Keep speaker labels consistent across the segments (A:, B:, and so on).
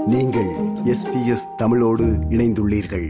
A: நீங்கள் எஸ்பிஎஸ் தமிழோடு இணைந்துள்ளீர்கள்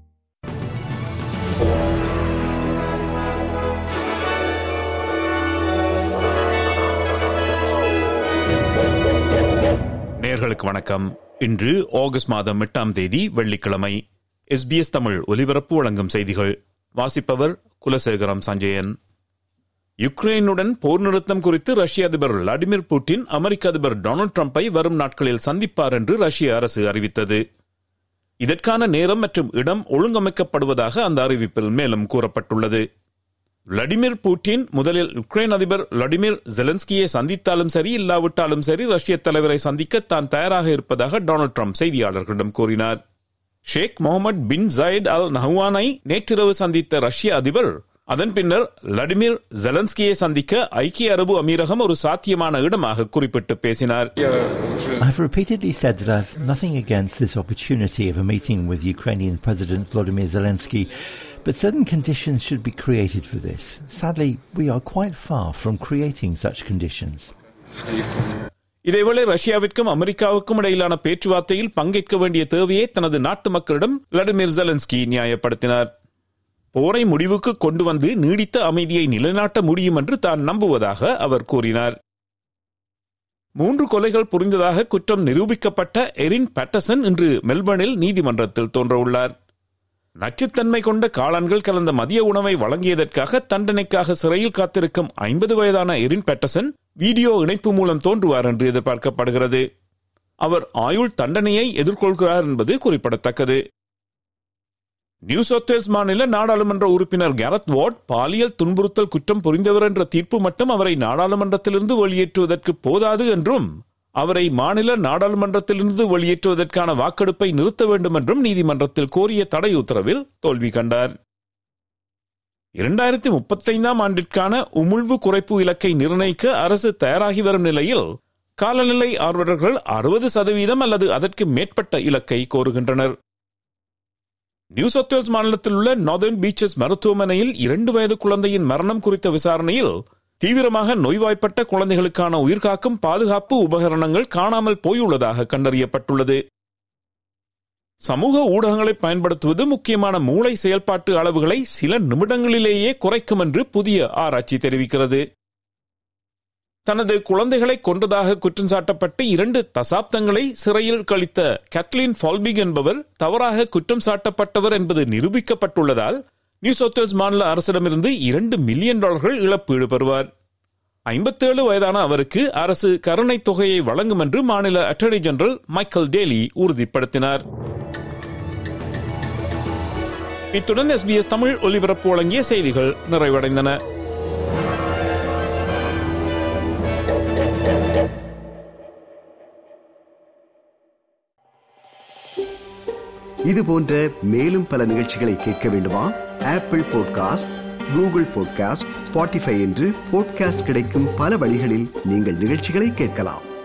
B: நேர்களுக்கு வணக்கம் இன்று ஆகஸ்ட் மாதம் எட்டாம் தேதி வெள்ளிக்கிழமை எஸ்பிஎஸ் தமிழ் ஒலிபரப்பு வழங்கும் செய்திகள் வாசிப்பவர் குலசேகரம் சஞ்சயன் யுக்ரைனுடன் போர் நிறுத்தம் குறித்து ரஷ்ய அதிபர் விளாடிமிர் புட்டின் அமெரிக்க அதிபர் டொனால்டு டிரம்பை வரும் நாட்களில் சந்திப்பார் என்று ரஷ்ய அரசு அறிவித்தது இதற்கான நேரம் மற்றும் இடம் ஒழுங்கமைக்கப்படுவதாக அந்த அறிவிப்பில் மேலும் கூறப்பட்டுள்ளது விளாடிமிர் புட்டின் முதலில் உக்ரைன் அதிபர் விளாடிமிர் ஜெலன்ஸ்கியை சந்தித்தாலும் சரி இல்லாவிட்டாலும் சரி ரஷ்ய தலைவரை சந்திக்க தான் தயாராக இருப்பதாக டொனால்டு ட்ரம்ப் செய்தியாளர்களிடம் கூறினார் ஷேக் முகமது பின் ஜயத் அல் நஹ்வானை நேற்றிரவு சந்தித்த ரஷ்ய அதிபர் அதன் பின்னர் விளாடிமிர் ஜெலன்ஸ்கியை சந்திக்க ஐக்கிய அரபு அமீரகம் ஒரு சாத்தியமான இடமாக குறிப்பிட்டு பேசினார்
C: I've repeatedly said that I've nothing against this opportunity of a meeting with Ukrainian President Volodymyr Zelensky, but certain conditions should be created for this. Sadly, we are quite far from creating such conditions.
B: இதேவேளை ரஷ்யாவிற்கும் அமெரிக்காவுக்கும் இடையிலான பேச்சுவார்த்தையில் பங்கேற்க வேண்டிய தேவையை தனது நாட்டு மக்களிடம் விளாடிமிர் ஜெலன்ஸ்கி நியாயப்படுத்தினார் போரை முடிவுக்கு கொண்டு வந்து நீடித்த அமைதியை நிலைநாட்ட முடியும் என்று தான் நம்புவதாக அவர் கூறினார் மூன்று கொலைகள் புரிந்ததாக குற்றம் நிரூபிக்கப்பட்ட எரின் பேட்டசன் இன்று மெல்பர்னில் நீதிமன்றத்தில் தோன்றவுள்ளார் நச்சுத்தன்மை கொண்ட காளான்கள் கலந்த மதிய உணவை வழங்கியதற்காக தண்டனைக்காக சிறையில் காத்திருக்கும் ஐம்பது வயதான எரின் பேட்டசன் வீடியோ இணைப்பு மூலம் தோன்றுவார் என்று எதிர்பார்க்கப்படுகிறது அவர் ஆயுள் தண்டனையை எதிர்கொள்கிறார் என்பது குறிப்பிடத்தக்கது நியூ சவுத் வேல்ஸ் மாநில நாடாளுமன்ற உறுப்பினர் கேரத் வார்ட் பாலியல் துன்புறுத்தல் குற்றம் புரிந்தவர் என்ற தீர்ப்பு மட்டும் அவரை நாடாளுமன்றத்திலிருந்து வெளியேற்றுவதற்கு போதாது என்றும் அவரை மாநில நாடாளுமன்றத்திலிருந்து வெளியேற்றுவதற்கான வாக்கெடுப்பை நிறுத்த வேண்டும் என்றும் நீதிமன்றத்தில் கோரிய தடை உத்தரவில் தோல்வி கண்டார் இரண்டாயிரத்தி முப்பத்தைந்தாம் ஆண்டிற்கான உமிழ்வு குறைப்பு இலக்கை நிர்ணயிக்க அரசு தயாராகி வரும் நிலையில் காலநிலை ஆர்வலர்கள் அறுபது சதவீதம் அல்லது அதற்கு மேற்பட்ட இலக்கை கோருகின்றனர் நியூ சவுத் வேல்ஸ் மாநிலத்தில் உள்ள நார்தர்ன் பீச்சஸ் மருத்துவமனையில் இரண்டு வயது குழந்தையின் மரணம் குறித்த விசாரணையில் தீவிரமாக நோய்வாய்ப்பட்ட குழந்தைகளுக்கான உயிர்காக்கும் பாதுகாப்பு உபகரணங்கள் காணாமல் போயுள்ளதாக கண்டறியப்பட்டுள்ளது சமூக ஊடகங்களை பயன்படுத்துவது முக்கியமான மூளை செயல்பாட்டு அளவுகளை சில நிமிடங்களிலேயே குறைக்கும் என்று புதிய ஆராய்ச்சி தெரிவிக்கிறது தனது குழந்தைகளை கொன்றதாக குற்றம் சாட்டப்பட்டு இரண்டு தசாப்தங்களை சிறையில் கழித்த கேத்லின் ஃபால்பிக் என்பவர் தவறாக குற்றம் சாட்டப்பட்டவர் என்பது நிரூபிக்கப்பட்டுள்ளதால் நியூ சவுத் வேல்ஸ் மாநில அரசிடமிருந்து இரண்டு மில்லியன் டாலர்கள் இழப்பீடு பெறுவார் ஐம்பத்தேழு வயதான அவருக்கு அரசு கருணை தொகையை வழங்கும் என்று மாநில அட்டர்னி ஜெனரல் மைக்கேல் டேலி உறுதிப்படுத்தினார் இத்துடன் எஸ்பிஎஸ் தமிழ் ஒலிபரப்பு வழங்கிய செய்திகள் நிறைவடைந்தன
A: இது போன்ற மேலும் பல நிகழ்ச்சிகளை கேட்க வேண்டுமா Apple podcast Google podcast Spotify என்று பாட்காஸ்ட் கிடைக்கும் பல வழிகளில் நீங்கள் நிகழ்ச்சிகளை கேட்கலாம்